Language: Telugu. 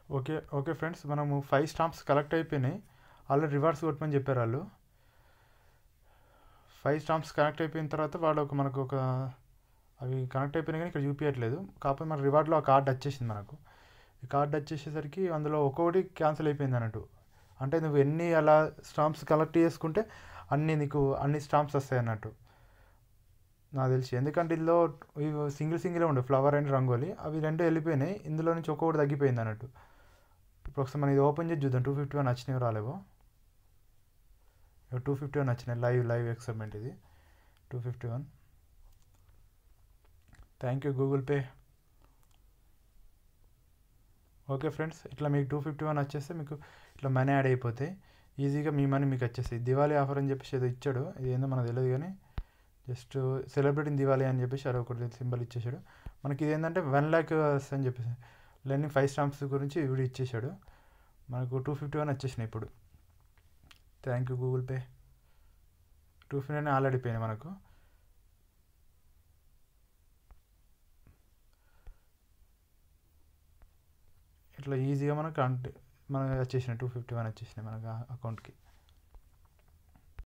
ఓకే ఓకే ఫ్రెండ్స్ మనము ఫైవ్ స్టాంప్స్ కలెక్ట్ అయిపోయినాయి ఆల్రెడీ రివార్డ్స్ కొట్టమని చెప్పారు వాళ్ళు ఫైవ్ స్టాంప్స్ కనెక్ట్ అయిపోయిన తర్వాత వాళ్ళు ఒక మనకు ఒక అవి కనెక్ట్ అయిపోయినాయి కానీ ఇక్కడ చూపించట్లేదు కాకపోతే మన రివార్డ్లో ఆ కార్డ్ వచ్చేసింది మనకు ఈ కార్డ్ వచ్చేసేసరికి అందులో ఒక్కొక్కటి క్యాన్సిల్ అయిపోయింది అన్నట్టు అంటే నువ్వు ఎన్ని అలా స్టాంప్స్ కలెక్ట్ చేసుకుంటే అన్ని నీకు అన్ని స్టాంప్స్ వస్తాయి అన్నట్టు నాకు తెలిసి ఎందుకంటే ఇందులో ఇవి సింగిల్ సింగిల్ ఉండే ఫ్లవర్ అండ్ రంగోలీ అవి రెండు వెళ్ళిపోయినాయి ఇందులో నుంచి ఒక్కొక్కటి తగ్గిపోయింది అన్నట్టు ఇప్పుడు ఒకసారి మనం ఇది ఓపెన్ చేసి చూద్దాం టూ ఫిఫ్టీ వన్ వచ్చినాయి రాలేవో టూ ఫిఫ్టీ వన్ వచ్చినాయి లైవ్ లైవ్ ఎక్సైట్మెంట్ ఇది two fifty one thank you Google Pay okay friends ఇట్లా మీకు టూ ఫిఫ్టీ వన్ వచ్చేస్తే మీకు ఇట్లా మనీ యాడ్ అయిపోతాయి ఈజీగా మీ మనీ మీకు వచ్చేస్తాయి దివాళీ ఆఫర్ అని చెప్పేసి ఏదో ఇచ్చాడు ఇది ఏందో మనకు తెలియదు కానీ జస్ట్ సెలబ్రేటింగ్ దివాళీ అని చెప్పేసి అది ఒకటి సింబల్ ఇచ్చేసాడు మనకి ఇది ఏంటంటే వన్ ల్యాక్ అని చెప్పేసి లెర్నింగ్ ఫైవ్ స్టాంప్స్ గురించి వీడియో ఇచ్చేసాడు మనకు టూ ఫిఫ్టీ వన్ వచ్చేసినాయి ఇప్పుడు thank you Google Pay two fifty nine already పోయినాయి మనకు ఇట్లా ఈజీగా మనకు అంటే మనకు వచ్చేసినాయి టూ ఫిఫ్టీ వన్ వచ్చేసినాయి మనకు అకౌంట్కి